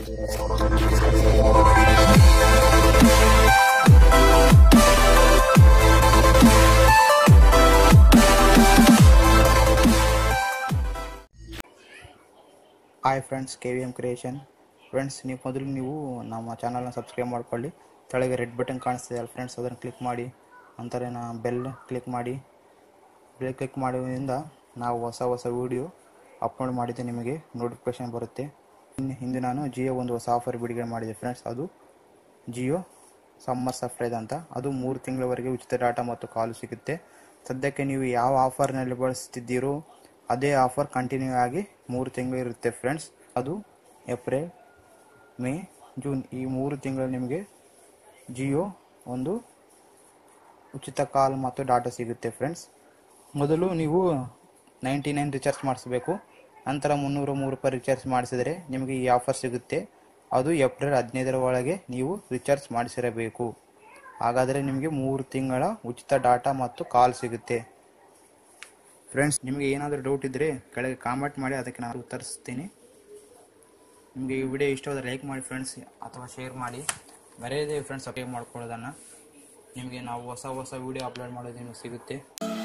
hi friends K V M creation friends ನೀವು ಮೊದಲು ನೀವು ನಮ್ಮ ಚಾನಲ್ನ ಸಬ್ಸ್ಕ್ರೈಬ್ ಮಾಡ್ಕೊಳ್ಳಿ ಕೆಳಗೆ ರೆಡ್ ಬಟನ್ ಕಾಣಿಸ್ತಿದೆ ಅಲ್ಲ ಫ್ರೆಂಡ್ಸ್ ಅದನ್ನು ಕ್ಲಿಕ್ ಮಾಡಿ ನಂತರ ನಾ ಬೆಲ್ ಕ್ಲಿಕ್ ಮಾಡಿ ಬೆಲ್ ಕ್ಲಿಕ್ ಮಾಡೋದ್ರಿಂದ ನಾವು ಹೊಸ ಹೊಸ ವೀಡಿಯೋ ಅಪ್ಲೋಡ್ ಮಾಡಿದ್ದೆ ನಿಮಗೆ ನೋಟಿಫಿಕೇಶನ್ ಬರುತ್ತೆ ಇನ್ನು ಹಿಂದೆ ನಾನು ಜಿಯೋ ಒಂದು ಹೊಸ ಆಫರ್ ಬಿಡುಗಡೆ ಮಾಡಿದೆ ಫ್ರೆಂಡ್ಸ್ ಅದು ಜಿಯೋ ಸಮ್ಮರ್ ಸಫ್ರೈದ್ ಅಂತ ಅದು ಮೂರು ತಿಂಗಳವರೆಗೆ ಉಚಿತ ಡಾಟಾ ಮತ್ತು ಕಾಲು ಸಿಗುತ್ತೆ ಸದ್ಯಕ್ಕೆ ನೀವು ಯಾವ ಆಫರ್ನಲ್ಲಿ ಬಳಸ್ತಿದ್ದೀರೋ ಅದೇ ಆಫರ್ ಕಂಟಿನ್ಯೂ ಆಗಿ ಮೂರು ತಿಂಗಳು ಇರುತ್ತೆ ಫ್ರೆಂಡ್ಸ್ ಅದು ಏಪ್ರಿಲ್ ಮೇ ಜೂನ್ ಈ ಮೂರು ತಿಂಗಳು ನಿಮಗೆ ಜಿಯೋ ಒಂದು ಉಚಿತ ಕಾಲ್ ಮತ್ತು ಡಾಟಾ ಸಿಗುತ್ತೆ ಫ್ರೆಂಡ್ಸ್ ಮೊದಲು ನೀವು ನೈಂಟಿ ನೈನ್ ರಿಚಾರ್ಜ್ ಮಾಡಿಸಬೇಕು ನಂತರ ಮುನ್ನೂರ ಮೂರು ರೂಪಾಯಿ ರಿಚಾರ್ಜ್ ಮಾಡಿಸಿದರೆ ನಿಮಗೆ ಈ ಆಫರ್ ಸಿಗುತ್ತೆ ಅದು ಏಪ್ರಿಲ್ ಹದಿನೈದರ ಒಳಗೆ ನೀವು ರಿಚಾರ್ಜ್ ಮಾಡಿಸಿರಬೇಕು ಹಾಗಾದರೆ ನಿಮಗೆ ಮೂರು ತಿಂಗಳ ಉಚಿತ ಡಾಟಾ ಮತ್ತು ಕಾಲ್ ಸಿಗುತ್ತೆ ಫ್ರೆಂಡ್ಸ್ ನಿಮಗೆ ಏನಾದರೂ ಡೌಟ್ ಇದ್ದರೆ ಕೆಳಗೆ ಕಾಮೆಂಟ್ ಮಾಡಿ ಅದಕ್ಕೆ ನಾನು ಉತ್ತರಿಸ್ತೀನಿ ನಿಮಗೆ ಈ ವಿಡಿಯೋ ಇಷ್ಟವಾದರೆ ಲೈಕ್ ಮಾಡಿ ಫ್ರೆಂಡ್ಸ್ ಅಥವಾ ಶೇರ್ ಮಾಡಿ ಮರೆಯದೇ ಫ್ರೆಂಡ್ಸ್ ಸಬ್ಸ್ಕ್ರೈಬ್ ಮಾಡ್ಕೊಳ್ಳೋದನ್ನು ನಿಮಗೆ ನಾವು ಹೊಸ ಹೊಸ ವಿಡಿಯೋ ಅಪ್ಲೋಡ್ ಮಾಡೋದು ನಿಮಗೆ ಸಿಗುತ್ತೆ